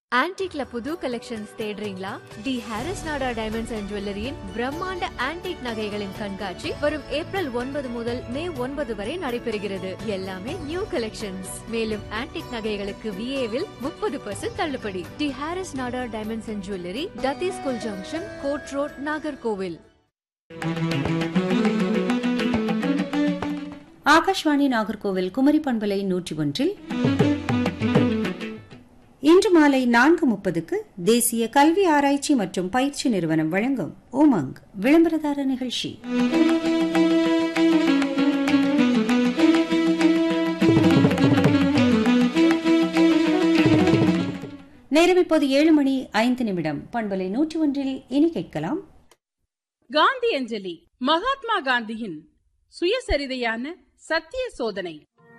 ஆன்டிக்ல புது கலெக்ஷன்ஸ் தேடுறீங்களா the Harris Nadar diamonds and ஜுவல்லரியின் பிரம்மாண்ட ஆன்டிக் நகைகளின் கண்காட்சி வரும் ஏப்ரல் ஒன்பது முதல் மே ஒன்பது வரை நடைபெறுகிறது எல்லாமே நியூ கலெக்ஷன்ஸ் மேலும் ஆன்டிக் நகைகளுக்கு விஏவில் முப்பது பர்சன்ட் தள்ளுபடி the Harris Nadar diamonds and jewellery Duthie school junction court road Nagercoil Akashvani Nagercoil Kumari பண்பலை நூற்றி ஒன்றில் இன்று மாலை நான்கு முப்பதுக்கு தேசிய கல்வி ஆராய்ச்சி மற்றும் பயிற்சி நிறுவனம் வழங்கும் உமங் விளம்பரதார நிகழ்ச்சி நேரம் இப்போது ஏழு மணி ஐந்து நிமிடம் பண்பலை நூற்றி ஒன்றில் இனி கேட்கலாம் காந்தி அஞ்சலி மகாத்மா காந்தியின் சுயசரிதையான சத்திய சோதனை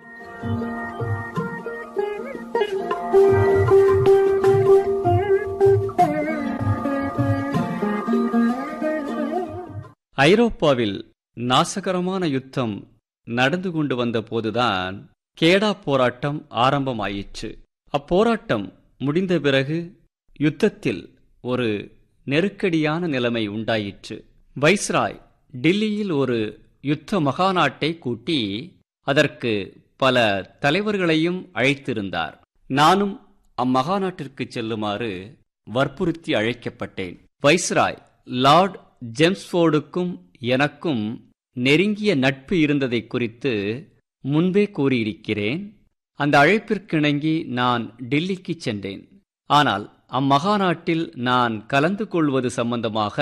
ஐரோப்பாவில் நாசகரமான யுத்தம் நடந்து கொண்டு வந்த போதுதான் கேடா போராட்டம் ஆரம்பமாயிற்று அப்போராட்டம் முடிந்த பிறகு யுத்தத்தில் ஒரு நெருக்கடியான நிலைமை உண்டாயிற்று வைஸ்ராய் டில்லியில் ஒரு யுத்த மகாநாட்டை கூட்டி அதற்கு பல தலைவர்களையும் அழைத்திருந்தார் நானும் அம்மகாநாட்டிற்கு செல்லுமாறு வற்புறுத்தி அழைக்கப்பட்டேன் வைஸ்ராய் லார்ட் ஜெம்ஸ்போர்டுக்கும் எனக்கும் நெருங்கிய நட்பு இருந்ததை குறித்து முன்பே கூறியிருக்கிறேன் அந்த அழைப்பிற்கிணங்கி நான் டெல்லிக்கு சென்றேன் ஆனால் அம்மகாநாட்டில் நான் கலந்து கொள்வது சம்பந்தமாக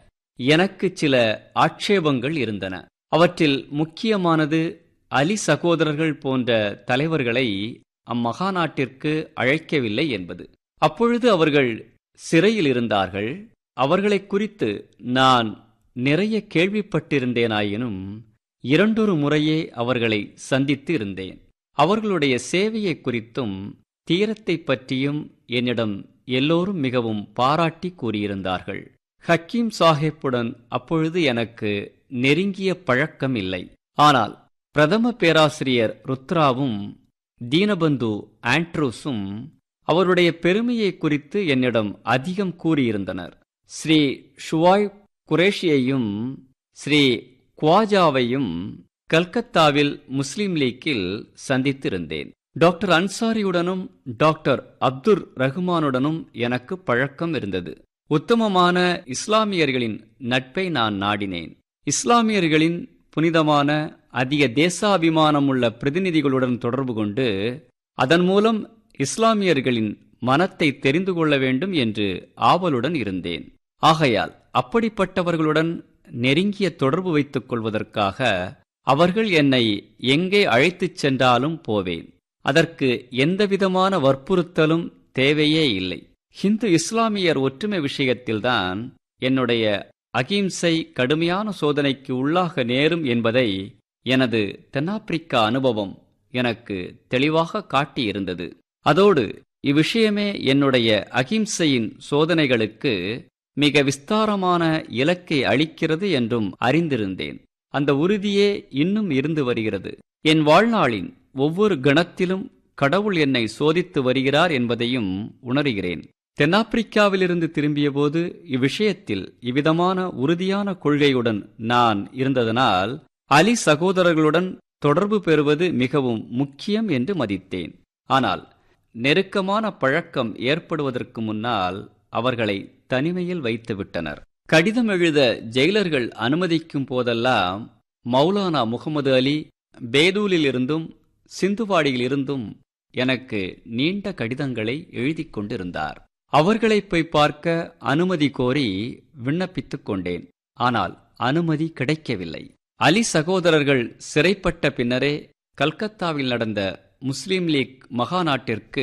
எனக்கு சில ஆட்சேபங்கள் இருந்தன அவற்றில் முக்கியமானது அலி சகோதரர்கள் போன்ற தலைவர்களை அம்மகாநாட்டிற்கு அழைக்கவில்லை என்பது அப்பொழுது அவர்கள் சிறையில் இருந்தார்கள் அவர்களைக் குறித்து நான் நிறைய கேள்விப்பட்டிருந்தேனாயினும் இரண்டொரு முறையே அவர்களை சந்தித்து இருந்தேன் அவர்களுடைய சேவையை குறித்தும் தீரத்தை பற்றியும் என்னிடம் எல்லோரும் மிகவும் பாராட்டி கூறியிருந்தார்கள் ஹக்கீம் சாஹிப்புடன் அப்பொழுது எனக்கு நெருங்கிய பழக்கம் இல்லை ஆனால் பிரதம பேராசிரியர் ருத்ராவும் தீனபந்து ஆண்ட்ரூஸும் அவருடைய பெருமையை குறித்து என்னிடம் அதிகம் கூறியிருந்தனர் ஸ்ரீ ஷுவாய் குரேஷியையும் ஸ்ரீ குவாஜாவையும் கல்கத்தாவில் முஸ்லிம் லீக்கில் சந்தித்திருந்தேன் டாக்டர் அன்சாரியுடனும் டாக்டர் அப்துர் ரஹ்மானுடனும் எனக்கு பழக்கம் இருந்தது உத்தமமான இஸ்லாமியர்களின் நட்பை நான் நாடினேன் இஸ்லாமியர்களின் புனிதமான அதிக தேசாபிமானமுள்ள பிரதிநிதிகளுடன் தொடர்பு கொண்டு அதன் மூலம் இஸ்லாமியர்களின் மனத்தை தெரிந்து கொள்ள வேண்டும் என்று ஆவலுடன் இருந்தேன் ஆகையால் அப்படிப்பட்டவர்களுடன் நெருங்கிய தொடர்பு வைத்துக் கொள்வதற்காக அவர்கள் என்னை எங்கே அழைத்துச் சென்றாலும் போவேன் அதற்கு எந்தவிதமான வற்புறுத்தலும் தேவையே இல்லை ஹிந்து இஸ்லாமியர் ஒற்றுமை விஷயத்தில்தான் என்னுடைய அகிம்சை கடுமையான சோதனைக்கு உள்ளாக நேரும் என்பதை எனது தென்னாப்பிரிக்கா அனுபவம் எனக்கு தெளிவாக காட்டியிருந்தது அதோடு இவ்விஷயமே என்னுடைய அகிம்சையின் சோதனைகளுக்கு மிக விஸ்தாரமான இலக்கை அளிக்கிறது என்றும் அறிந்திருந்தேன் அந்த உறுதியே இன்னும் இருந்து வருகிறது என் வாழ்நாளின் ஒவ்வொரு கணத்திலும் கடவுள் என்னை சோதித்து வருகிறார் என்பதையும் உணர்கிறேன் தென்னாப்பிரிக்காவிலிருந்து திரும்பியபோது இவ்விஷயத்தில் இவ்விதமான உறுதியான கொள்கையுடன் நான் இருந்ததனால் அலி சகோதரர்களுடன் தொடர்பு பெறுவது மிகவும் முக்கியம் என்று மதித்தேன் ஆனால் நெருக்கமான பழக்கம் ஏற்படுவதற்கு முன்னால் அவர்களை தனிமையில் வைத்துவிட்டனர் கடிதம் எழுத ஜெயிலர்கள் அனுமதிக்கும் போதெல்லாம் மௌலானா முகமது அலி பேதூலிலிருந்தும் சிந்துவாடியிலிருந்தும் எனக்கு நீண்ட கடிதங்களை எழுதிக் கொண்டிருந்தார் அவர்களை போய் பார்க்க அனுமதி கோரி விண்ணப்பித்துக் கொண்டேன் ஆனால் அனுமதி கிடைக்கவில்லை அலி சகோதரர்கள் சிறைப்பட்ட பின்னரே கல்கத்தாவில் நடந்த முஸ்லீம் லீக் மகாநாட்டிற்கு